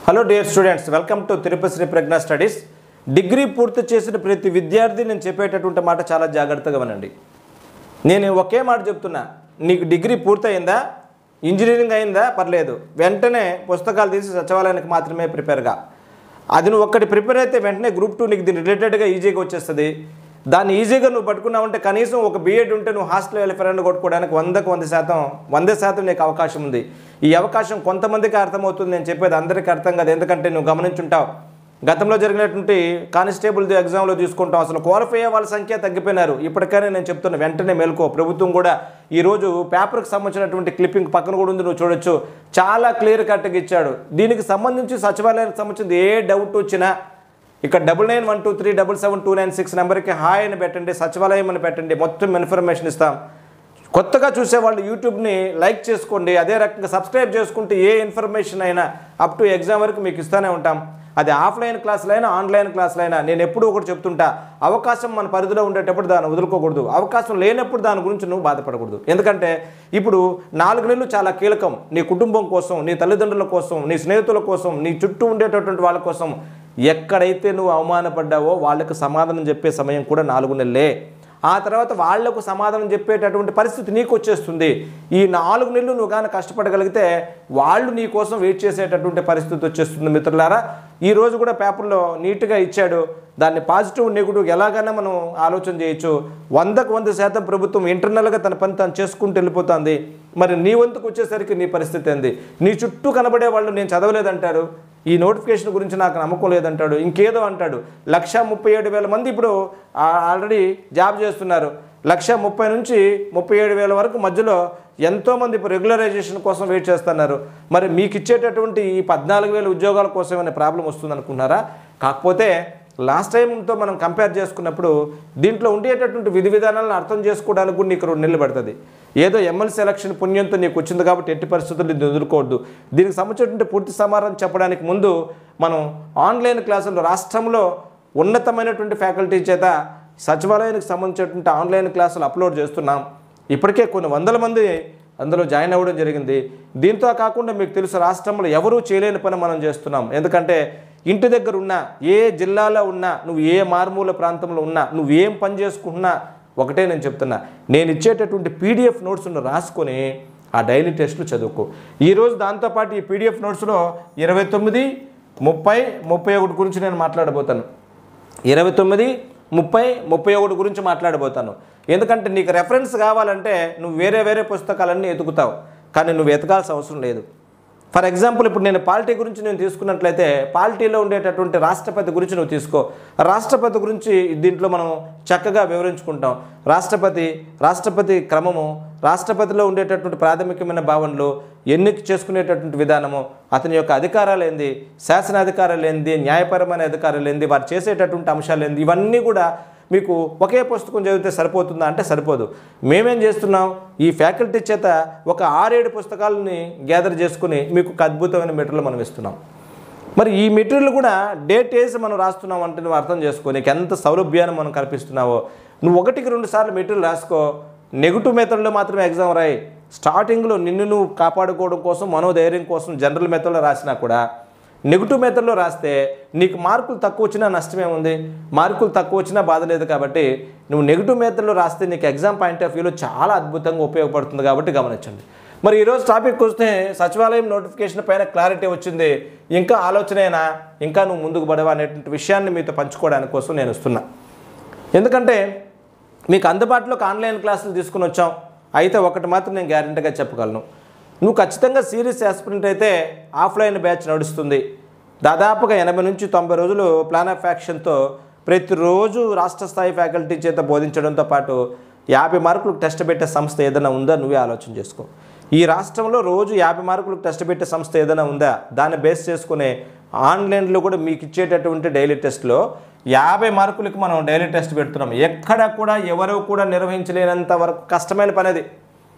hello dear students welcome to Tirupati Sri Pragna studies degree పూర్తి చేసిన ప్రతి విద్యార్థి నేను చెప్పేటటువంటి మాట చాలా జాగ్రత్తగా వినండి నేను ఒకే మాట చెప్తున్నా నీకు డిగ్రీ పూర్తయిందా ఇంజనీరింగ్ అయిందా పర్లేదు వెంటనే పుస్తకాలు తీసి సచివాలయానికి మాత్రమే ప్రిపేర్గా అది నువ్వు ఒక్కటి ప్రిపేర్ అయితే వెంటనే గ్రూప్ టూ నీకు దీని రిలేటెడ్గా ఈజీగా వచ్చేస్తుంది దాన్ని ఈజీగా నువ్వు పట్టుకున్నావంటే కనీసం ఒక బీఎడ్ ఉంటే నువ్వు హాస్టల్ వెళ్ళి ఫ్రెండ్ కొట్టుకోవడానికి వందకు వంద శాతం వంద శాతం నీకు అవకాశం ఉంది ఈ అవకాశం కొంతమందికి అర్థమవుతుంది నేను చెప్పేది అందరికీ అర్థం కాదు ఎందుకంటే నువ్వు గమనించుంటావు గతంలో జరిగినటువంటి కానిస్టేబుల్ ఎగ్జామ్లో తీసుకుంటాం అసలు క్వాలిఫై అయ్యే వాళ్ళ సంఖ్య తగ్గిపోయినారు ఇప్పటికైనా నేను చెప్తున్నా వెంటనే మేల్కో ప్రభుత్వం కూడా ఈరోజు పేపర్కి సంబంధించినటువంటి క్లిప్పింగ్ పక్కన కూడా ఉంది నువ్వు చూడొచ్చు చాలా క్లియర్ కట్గా ఇచ్చాడు దీనికి సంబంధించి సచివాలయానికి సంబంధించి ఏ డౌట్ వచ్చినా ఇక్కడ double nine one two three double seven two nine six నెంబర్కి హాయ్ అని పెట్టండి సచివాలయం అని పెట్టండి మొత్తం ఇన్ఫర్మేషన్ ఇస్తాం కొత్తగా చూసేవాళ్ళు యూట్యూబ్ని లైక్ చేసుకోండి అదే రకంగా సబ్స్క్రైబ్ చేసుకుంటే ఏ ఇన్ఫర్మేషన్ అయినా అప్ టు ఎగ్జామ్ వరకు మీకు ఇస్తూనే ఉంటాం అది ఆఫ్లైన్ క్లాసులైనా ఆన్లైన్ క్లాసులైనా నేను ఎప్పుడూ ఒకటి చెప్తుంటా అవకాశం మన పరిధిలో ఉండేటప్పుడు దాన్ని వదులుకోకూడదు అవకాశం లేనప్పుడు దాని గురించి నువ్వు బాధపడకూడదు ఎందుకంటే ఇప్పుడు నాలుగు నెలలు చాలా కీలకం నీ కుటుంబం కోసం నీ తల్లిదండ్రుల కోసం నీ స్నేహితుల కోసం నీ చుట్టూ ఉండేటటువంటి వాళ్ళ కోసం ఎక్కడైతే నువ్వు అవమానపడ్డావో వాళ్ళకు సమాధానం చెప్పే సమయం కూడా నాలుగు నెలలే ఆ తర్వాత వాళ్లకు సమాధానం చెప్పేటటువంటి పరిస్థితి నీకు వచ్చేస్తుంది ఈ నాలుగు నెలలు నువ్వు కానీ కష్టపడగలిగితే వాళ్ళు నీ కోసం వెయిట్ చేసేటటువంటి పరిస్థితి వచ్చేస్తుంది మిత్రులారా ఈ రోజు కూడా పేపర్లో నీట్గా ఇచ్చాడు దాన్ని పాజిటివ్ నెగిటివ్ ఎలాగైనా మనం ఆలోచన చేయొచ్చు వందకు వంద శాతం ప్రభుత్వం ఇంటర్నల్గా తన పని తాను చేసుకుంటూ వెళ్ళిపోతుంది మరి నీ వంతుకు వచ్చేసరికి నీ పరిస్థితి ఏంది నీ చుట్టూ కనబడే వాళ్ళు నేను చదవలేదంటారు ఈ నోటిఫికేషన్ గురించి నాకు నమ్మకం లేదంటాడు ఇంకేదో అంటాడు లక్ష ముప్పై ఏడు వేల మంది ఇప్పుడు ఆ- ఆల్రెడీ జాబ్ చేస్తున్నారు లక్ష ముప్పై నుంచి ముప్పై ఏడు వేల వరకు మధ్యలో ఎంతోమంది ఇప్పుడు రెగ్యులరైజేషన్ కోసం వెయిట్ చేస్తున్నారు మరి మీకు ఇచ్చేటటువంటి ఈ పద్నాలుగు వేల ఉద్యోగాల కోసం ఏమైనా ప్రాబ్లం వస్తుంది అనుకున్నారా కాకపోతే లాస్ట్ టైంతో మనం కంపేర్ చేసుకున్నప్పుడు దీంట్లో ఉండేటటువంటి విధి విధానాలను అర్థం చేసుకోవడానికి కూడా నీకు రెండు నెలలు పడుతుంది ఏదో ఎమ్మెల్సీ ఎలక్షన్ పుణ్యంతో నీకు వచ్చింది కాబట్టి ఎట్టి పరిస్థితుల్లో ఇది వదులుకోవద్దు దీనికి సంబంధించినటువంటి పూర్తి సమాధానం చెప్పడానికి ముందు మనం ఆన్లైన్ క్లాసులు రాష్ట్రంలో ఉన్నతమైనటువంటి ఫ్యాకల్టీ చేత సచివాలయానికి సంబంధించినటువంటి ఆన్లైన్ క్లాసులు అప్లోడ్ చేస్తున్నాం ఇప్పటికే కొన్ని వందల మంది అందులో జాయిన్ అవ్వడం జరిగింది దీంతో కాకుండా మీకు తెలుసు రాష్ట్రంలో ఎవరూ చేయలేని పని మనం చేస్తున్నాం ఎందుకంటే ఇంటి దగ్గర ఉన్నా ఏ జిల్లాలో ఉన్నా నువ్వు ఏ మారుమూల ప్రాంతంలో ఉన్నా నువ్వు ఏం పని చేసుకుంటున్నా ఒకటే నేను చెప్తున్నా నేను ఇచ్చేటటువంటి పీడిఎఫ్ నోట్స్ను రాసుకొని ఆ డైలీ టెస్ట్లు చదువుకో ఈరోజు దాంతోపాటు ఈ పీడిఎఫ్ నోట్స్లో ఇరవై తొమ్మిది ముప్పై ముప్పై ఒకటి గురించి నేను మాట్లాడబోతాను ఇరవై తొమ్మిది ముప్పై ముప్పై ఒకటి గురించి మాట్లాడబోతాను ఎందుకంటే నీకు రెఫరెన్స్ కావాలంటే నువ్వు వేరే వేరే పుస్తకాలన్నీ ఎతుకుతావు కానీ నువ్వు ఎతకాల్సిన అవసరం లేదు ఫర్ ఎగ్జాంపుల్ ఇప్పుడు నేను పాలిటీ గురించి నేను తీసుకున్నట్లయితే పాలిటీలో ఉండేటటువంటి రాష్ట్రపతి గురించి నువ్వు తీసుకో రాష్ట్రపతి గురించి దీంట్లో మనం చక్కగా వివరించుకుంటాం రాష్ట్రపతి రాష్ట్రపతి క్రమము రాష్ట్రపతిలో ఉండేటటువంటి ప్రాథమికమైన భావనలు ఎన్నిక చేసుకునేటటువంటి విధానము అతని యొక్క అధికారాలు ఏంది శాసనాధికారాలు ఏంది న్యాయపరమైన అధికారాలు ఏంది వారు చేసేటటువంటి అంశాలు ఏంది ఇవన్నీ కూడా మీకు ఒకే పుస్తకం చదివితే సరిపోతుందా అంటే సరిపోదు మేమేం చేస్తున్నాం ఈ ఫ్యాకల్టీ చేత ఒక ఆరేడు పుస్తకాలని గ్యాదర్ చేసుకుని మీకు ఒక అద్భుతమైన మెటీరియల్ మనం ఇస్తున్నాం మరి ఈ మెటీరియల్ కూడా డేట్ వేసి మనం రాస్తున్నాం అంటే నువ్వు అర్థం చేసుకో నీకు ఎంత సౌలభ్యాన్ని మనం కల్పిస్తున్నావో నువ్వు ఒకటికి రెండు సార్లు మెటీరియల్ రాసుకో నెగిటివ్ మెథడ్లో మాత్రమే ఎగ్జామ్ రాయి స్టార్టింగ్లో నిన్ను నువ్వు కాపాడుకోవడం కోసం మనోధైర్యం కోసం జనరల్ మెథడ్లో రాసినా కూడా నెగిటివ్ మెథడ్లో రాస్తే నీకు మార్కులు తక్కువ వచ్చినా నష్టమే ఉంది మార్కులు తక్కువ వచ్చినా బాధ లేదు కాబట్టి నువ్వు నెగిటివ్ మెథడ్లో రాస్తే నీకు ఎగ్జామ్ పాయింట్ ఆఫ్ వ్యూలో చాలా అద్భుతంగా ఉపయోగపడుతుంది కాబట్టి గమనించండి మరి ఈరోజు టాపిక్ వస్తే సచివాలయం నోటిఫికేషన్ పైన క్లారిటీ వచ్చింది ఇంకా ఆలోచనేనా ఇంకా నువ్వు ముందుకు పడవా అనేటువంటి విషయాన్ని మీతో పంచుకోవడానికి కోసం నేను వస్తున్నా ఎందుకంటే మీకు అందుబాటులోకి ఆన్లైన్ క్లాసులు తీసుకుని వచ్చాం అయితే ఒకటి మాత్రం నేను గ్యారెంటీగా చెప్పగలను నువ్వు ఖచ్చితంగా సీరియస్ ఆస్పిరెంట్ అయితే ఆఫ్లైన్ బ్యాచ్ నడుస్తుంది దాదాపుగా ఎనభై నుంచి తొంభై రోజులు ప్లాన్ ఆఫ్ యాక్షన్తో ప్రతిరోజు రాష్ట్ర స్థాయి ఫ్యాకల్టీ చేత బోధించడంతో పాటు యాభై మార్కులకు టెస్ట్ పెట్టే సంస్థ ఏదైనా ఉందా నువ్వే ఆలోచన చేసుకో ఈ రాష్ట్రంలో రోజు యాభై మార్కులకు టెస్ట్ పెట్టే సంస్థ ఏదైనా ఉందా దాన్ని బేస్ చేసుకునే ఆన్లైన్లో కూడా మీకు ఇచ్చేటటువంటి డైలీ టెస్ట్లో యాభై మార్కులకి మనం డైలీ టెస్ట్ పెడుతున్నాం ఎక్కడ కూడా ఎవరు కూడా నిర్వహించలేనంత వరకు కష్టమైన పని అది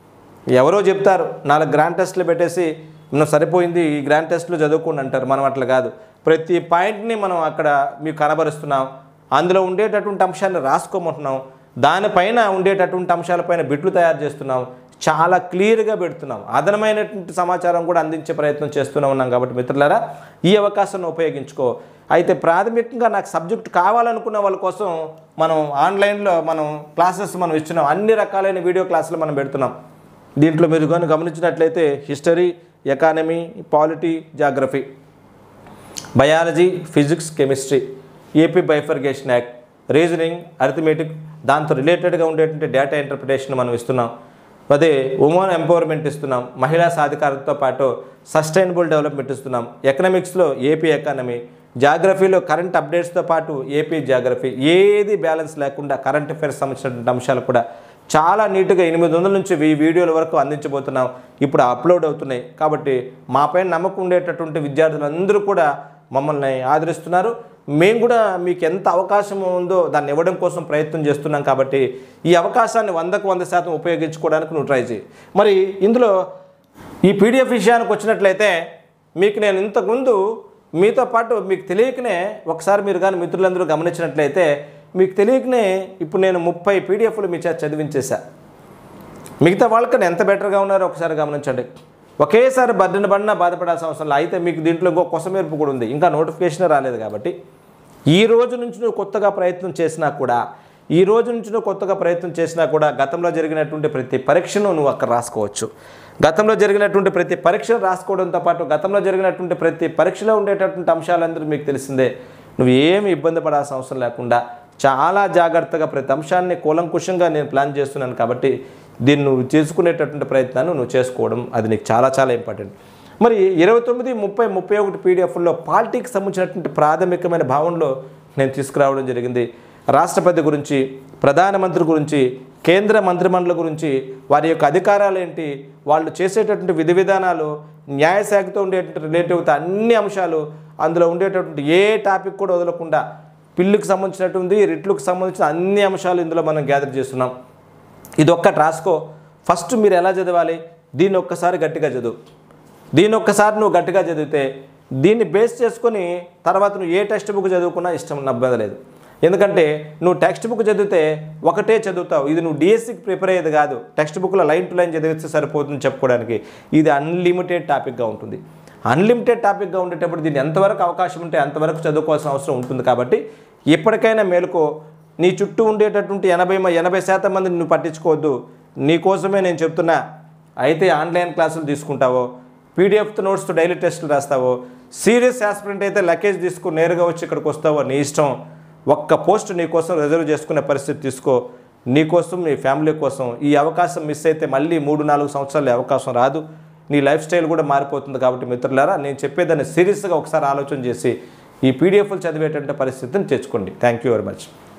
ఎవరో చెప్తారు నాలుగు గ్రాండ్ టెస్ట్లు పెట్టేసి మనం సరిపోయింది ఈ గ్రాండ్ టెస్ట్లు చదువుకోండి అంటారు మనం అట్లా కాదు ప్రతి పాయింట్ని మనం అక్కడ మీకు కనబరుస్తున్నాం అందులో ఉండేటటువంటి అంశాన్ని రాసుకోమంటున్నాం దానిపైన ఉండేటటువంటి అంశాలపైన బిట్లు తయారు చేస్తున్నాం చాలా క్లియర్గా పెడుతున్నాం అదనమైనటువంటి సమాచారం కూడా అందించే ప్రయత్నం చేస్తూనే ఉన్నాం కాబట్టి మిత్రులారా ఈ అవకాశాన్ని ఉపయోగించుకో అయితే ప్రాథమికంగా నాకు సబ్జెక్ట్ కావాలనుకున్న వాళ్ళ కోసం మనం ఆన్లైన్లో మనం క్లాసెస్ మనం ఇస్తున్నాం అన్ని రకాలైన వీడియో క్లాసులు మనం పెడుతున్నాం దీంట్లో మీరు కానీ గమనించినట్లయితే history economy polity geography biology physics chemistry AP bifurcation act reasoning arithmetic దాంతో రిలేటెడ్గా ఉండేటువంటి డేటా ఇంటర్ప్రిటేషన్ మనం ఇస్తున్నాం అదే ఉమెన్ ఎంపవర్మెంట్ ఇస్తున్నాం మహిళా సాధికారతతో పాటు సస్టైనబుల్ డెవలప్మెంట్ ఇస్తున్నాం ఎకనామిక్స్లో ఏపీ ఎకానమీ జాగ్రఫీలో కరెంట్ అప్డేట్స్తో పాటు ఏపీ జాగ్రఫీ ఏది బ్యాలెన్స్ లేకుండా కరెంట్ అఫైర్స్ సంబంధించినటువంటి అంశాలు కూడా చాలా నీట్గా ఎనిమిది వందల నుంచి వెయ్యి వీడియోల వరకు అందించబోతున్నాం ఇప్పుడు అప్లోడ్ అవుతున్నాయి కాబట్టి మాపైన నమ్మకం ఉండేటటువంటి విద్యార్థులందరూ కూడా మమ్మల్ని ఆదరిస్తున్నారు మేము కూడా మీకు ఎంత అవకాశం ఉందో దాన్ని ఇవ్వడం కోసం ప్రయత్నం చేస్తున్నాం కాబట్టి ఈ అవకాశాన్ని వందకు వంద శాతం ఉపయోగించుకోవడానికి నువ్వు ట్రై చేయి మరి ఇందులో ఈ పీడిఎఫ్ విషయానికి వచ్చినట్లయితే మీకు నేను ఇంతకుముందు మీతో పాటు మీకు తెలియకనే ఒకసారి మీరు కానీ మిత్రులందరూ గమనించినట్లయితే మీకు తెలియకనే ఇప్పుడు నేను ముప్పై పీడిఎఫ్లు మీ చేత చదివించేశా మిగతా వాళ్ళకన్నా ఎంత బెటర్గా ఉన్నారో ఒకసారి గమనించండి ఒకేసారి బర్డెన్ పడినా బాధపడాల్సిన అవసరం లేదు అయితే మీకు దీంట్లో ఇంకో కొసమేర్పు కూడా ఉంది ఇంకా నోటిఫికేషన్ రాలేదు కాబట్టి ఈ రోజు నుంచి నువ్వు కొత్తగా ప్రయత్నం చేసినా కూడా ఈ రోజు నుంచి నువ్వు కొత్తగా ప్రయత్నం చేసినా కూడా గతంలో జరిగినటువంటి ప్రతి పరీక్షను నువ్వు అక్కడ రాసుకోవచ్చు గతంలో జరిగినటువంటి ప్రతి పరీక్షను రాసుకోవడంతో పాటు గతంలో జరిగినటువంటి ప్రతి పరీక్షలో ఉండేటటువంటి అంశాలందరూ మీకు తెలిసిందే నువ్వు ఏమి ఇబ్బంది పడాల్సిన అవసరం లేకుండా చాలా జాగ్రత్తగా ప్రతి అంశాన్ని కూలంకుషంగా నేను ప్లాన్ చేస్తున్నాను కాబట్టి దీన్ని నువ్వు చేసుకునేటటువంటి ప్రయత్నాన్ని నువ్వు చేసుకోవడం అది నీకు చాలా చాలా ఇంపార్టెంట్ మరి ఇరవై తొమ్మిది ముప్పై ముప్పై ఒకటి పీడిఎఫ్లో పాలిటిక్స్ సంబంధించినటువంటి ప్రాథమికమైన భావనలో నేను తీసుకురావడం జరిగింది రాష్ట్రపతి గురించి ప్రధానమంత్రి గురించి కేంద్ర మంత్రిమండలి గురించి వారి యొక్క అధికారాలు ఏంటి వాళ్ళు చేసేటటువంటి విధి విధానాలు న్యాయశాఖతో ఉండేటువంటి రిలేటివ్తో అన్ని అంశాలు అందులో ఉండేటటువంటి ఏ టాపిక్ కూడా వదలకుండా పిల్లుకి సంబంధించినటువంటి రిట్లకు సంబంధించిన అన్ని అంశాలు ఇందులో మనం గ్యాదర్ చేస్తున్నాం ఇది ఒక్కటి రాసుకో ఫస్ట్ మీరు ఎలా చదవాలి దీన్ని ఒక్కసారి గట్టిగా చదువు దీన్ని ఒక్కసారి నువ్వు గట్టిగా చదివితే దీన్ని బేస్ చేసుకొని తర్వాత నువ్వు ఏ టెక్స్ట్ బుక్ చదువుకున్నా ఇష్టం నబ్బేది లేదు ఎందుకంటే నువ్వు టెక్స్ట్ బుక్ చదివితే ఒకటే చదువుతావు ఇది నువ్వు డిఎస్సికి ప్రిపేర్ అయ్యేది కాదు టెక్స్ట్ బుక్లో లైన్ టు లైన్ చదివిస్తే సరిపోతుంది చెప్పుకోవడానికి ఇది అన్లిమిటెడ్ టాపిక్గా ఉంటుంది అన్లిమిటెడ్ టాపిక్గా ఉండేటప్పుడు దీన్ని ఎంతవరకు అవకాశం ఉంటే అంతవరకు చదువుకోవాల్సిన అవసరం ఉంటుంది కాబట్టి ఎప్పటికైనా మేలుకో నీ చుట్టూ ఉండేటటువంటి ఎనభై మ- ఎనభై శాతం మందిని నువ్వు పట్టించుకోవద్దు నీ కోసమే నేను చెప్తున్నా అయితే ఆన్లైన్ క్లాసులు తీసుకుంటావో పీడిఎఫ్ నోట్స్తో డైలీ టెస్టులు రాస్తావో సీరియస్ ఆస్పిరెంట్ అయితే లగేజ్ తీసుకుని నేరుగా వచ్చి ఇక్కడికి వస్తావో నీ ఇష్టం ఒక్క పోస్ట్ నీ కోసం రిజర్వ్ చేసుకునే పరిస్థితి తీసుకో నీ కోసం నీ ఫ్యామిలీ కోసం ఈ అవకాశం మిస్ అయితే మళ్ళీ మూడు నాలుగు సంవత్సరాలు ఈ అవకాశం రాదు నీ లైఫ్ స్టైల్ కూడా మారిపోతుంది కాబట్టి మిత్రులారా నేను చెప్పేదాన్ని సీరియస్గా ఒకసారి ఆలోచన చేసి ఈ పీడిఎఫ్లు చదివేటువంటి పరిస్థితిని తెచ్చుకోండి థ్యాంక్ యూ వెరీ మచ్